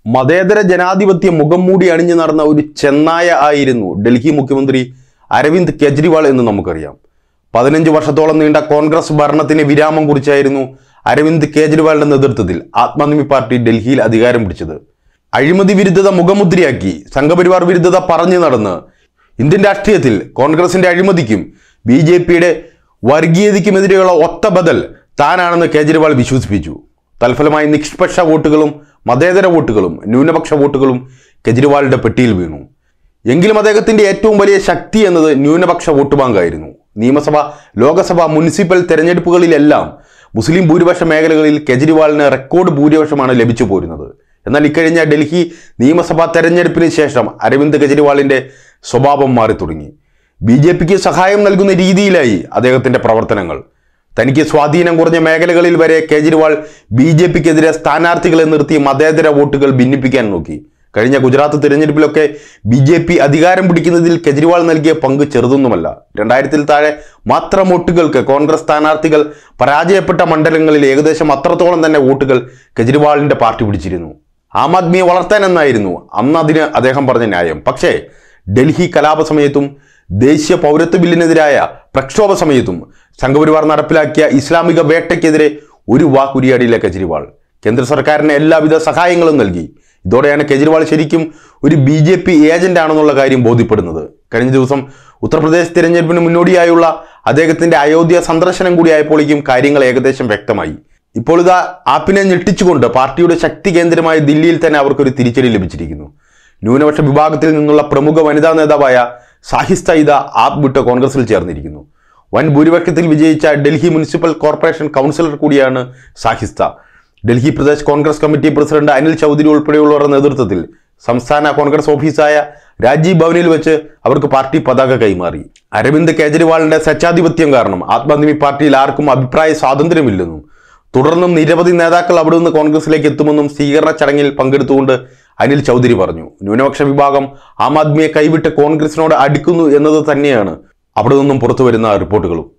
മതേതര ജനാധിപത്യ മുഖം മൂടി അണിഞ്ഞു നടന്ന ഒരു ചെന്നായ ആയിരുന്നു ഡൽഹി മുഖ്യമന്ത്രി അരവിന്ദ് കെജ്രിവാൾ എന്ന് നമുക്കറിയാം പതിനഞ്ച് വർഷത്തോളം നീണ്ട കോൺഗ്രസ് ഭരണത്തിന് വിരാമം കുറിച്ചായിരുന്നു അരവിന്ദ് കെജ്രിവാളിന്റെ നേതൃത്വത്തിൽ ആത്മാനിമി പാർട്ടി ഡൽഹിയിൽ അധികാരം പിടിച്ചത് അഴിമതി വിരുദ്ധത മുഖമുദ്രയാക്കി സംഘപരിവാർ വിരുദ്ധത പറഞ്ഞു നടന്ന് ഇന്ത്യൻ രാഷ്ട്രീയത്തിൽ കോൺഗ്രസിന്റെ അഴിമതിക്കും ബി ജെ പിയുടെ വർഗീയതയ്ക്കുമെതിരെയുള്ള ഒത്ത ബദൽ താനാണെന്ന് കേജ്രിവാൾ വിശ്വസിപ്പിച്ചു തൽഫലമായി നിഷ്പക്ഷ വോട്ടുകളും മതേതര വോട്ടുകളും ന്യൂനപക്ഷ വോട്ടുകളും കെജ്രിവാളിന്റെ പെട്ടിയിൽ വീണു എങ്കിലും അദ്ദേഹത്തിന്റെ ഏറ്റവും വലിയ ശക്തി എന്നത് ന്യൂനപക്ഷ വോട്ട് ബാങ്കായിരുന്നു നിയമസഭ ലോകസഭ മുനിസിപ്പൽ തെരഞ്ഞെടുപ്പുകളിലെല്ലാം മുസ്ലിം ഭൂരിപക്ഷ മേഖലകളിൽ കെജ്രിവാളിന് റെക്കോർഡ് ഭൂരിപക്ഷമാണ് ലഭിച്ചു പോരുന്നത് എന്നാൽ ഇക്കഴിഞ്ഞ ഡൽഹി നിയമസഭാ തെരഞ്ഞെടുപ്പിന് ശേഷം അരവിന്ദ് കെജ്രിവാളിന്റെ സ്വഭാവം മാറി തുടങ്ങി ബി ജെ പിക്ക് സഹായം നൽകുന്ന രീതിയിലായി അദ്ദേഹത്തിന്റെ പ്രവർത്തനങ്ങൾ തനിക്ക് സ്വാധീനം കുറഞ്ഞ മേഖലകളിൽ വരെ കേജ്രിവാൾ ബി ജെ പിക്കെതിരെ സ്ഥാനാർത്ഥികളെ നിർത്തി മതേതര വോട്ടുകൾ ഭിന്നിപ്പിക്കാൻ നോക്കി കഴിഞ്ഞ ഗുജറാത്ത് തിരഞ്ഞെടുപ്പിലൊക്കെ ബി ജെ പി അധികാരം പിടിക്കുന്നതിൽ കെജ്രിവാൾ നൽകിയ പങ്ക് ചെറുതൊന്നുമല്ല രണ്ടായിരത്തിൽ താഴെ മാത്രം വോട്ടുകൾക്ക് കോൺഗ്രസ് സ്ഥാനാർത്ഥികൾ പരാജയപ്പെട്ട മണ്ഡലങ്ങളിൽ ഏകദേശം അത്രത്തോളം തന്നെ വോട്ടുകൾ കെജ്രിവാളിന്റെ പാർട്ടി പിടിച്ചിരുന്നു ആം ആദ്മിയെ വളർത്താനെന്നായിരുന്നു അന്ന് അതിന് അദ്ദേഹം പറഞ്ഞ ന്യായം പക്ഷേ ഡൽഹി കലാപ സമയത്തും ദേശീയ പൗരത്വ ബില്ലിനെതിരായ പ്രക്ഷോഭ സമയത്തും സംഘപരിവാർ നടപ്പിലാക്കിയ ഇസ്ലാമിക വേട്ടയ്ക്കെതിരെ ഒരു വാക്കുരിയാടിയില്ല കെജ്രിവാൾ കേന്ദ്ര സർക്കാരിന് എല്ലാവിധ സഹായങ്ങളും നൽകി ഇതോടെയാണ് കെജ്രിവാൾ ശരിക്കും ഒരു ബി ജെ പി ഏജന്റ് ആണെന്നുള്ള കാര്യം ബോധ്യപ്പെടുന്നത് കഴിഞ്ഞ ദിവസം ഉത്തർപ്രദേശ് തിരഞ്ഞെടുപ്പിന് മുന്നോടിയായുള്ള അദ്ദേഹത്തിന്റെ അയോധ്യ സന്ദർശനം കൂടിയായപ്പോഴേക്കും കാര്യങ്ങൾ ഏകദേശം വ്യക്തമായി ഇപ്പോൾ ഇതാ ആപ്പിനെ ഞെട്ടിച്ചുകൊണ്ട് പാർട്ടിയുടെ ശക്തി കേന്ദ്രമായ ദില്ലിയിൽ തന്നെ അവർക്കൊരു തിരിച്ചടി ലഭിച്ചിരിക്കുന്നു ന്യൂനപക്ഷ വിഭാഗത്തിൽ നിന്നുള്ള പ്രമുഖ വനിതാ നേതാവായ സാഹിസ്ത ഇത ആപ്പ് വിട്ട് കോൺഗ്രസിൽ ചേർന്നിരിക്കുന്നു വൻ ഭൂരിപക്ഷത്തിൽ വിജയിച്ച ഡൽഹി മുനിസിപ്പൽ കോർപ്പറേഷൻ കൗൺസിലർ കൂടിയാണ് സാഹിസ്ത ഡൽഹി പ്രദേശ് കോൺഗ്രസ് കമ്മിറ്റി പ്രസിഡന്റ് അനിൽ ചൗധരി ഉൾപ്പെടെയുള്ളവരുടെ നേതൃത്വത്തിൽ സംസ്ഥാന കോൺഗ്രസ് ഓഫീസായ രാജീവ് ഭവനിൽ വെച്ച് അവർക്ക് പാർട്ടി പതാക കൈമാറി അരവിന്ദ് കെജ്രിവാളിന്റെ സച്ചാധിപത്യം കാരണം ആത്മാനിമി പാർട്ടിയിൽ ആർക്കും അഭിപ്രായ സ്വാതന്ത്ര്യമില്ലെന്നും തുടർന്നും നിരവധി നേതാക്കൾ അവിടെ നിന്ന് കോൺഗ്രസിലേക്ക് എത്തുമെന്നും സ്വീകരണ ചടങ്ങിൽ പങ്കെടുത്തുകൊണ്ട് അനിൽ ചൗധരി പറഞ്ഞു ന്യൂനപക്ഷ വിഭാഗം ആം ആദ്മിയെ കൈവിട്ട് കോൺഗ്രസിനോട് അടുക്കുന്നു എന്നത് തന്നെയാണ് അവിടെ നിന്നും പുറത്തു വരുന്ന റിപ്പോർട്ടുകളും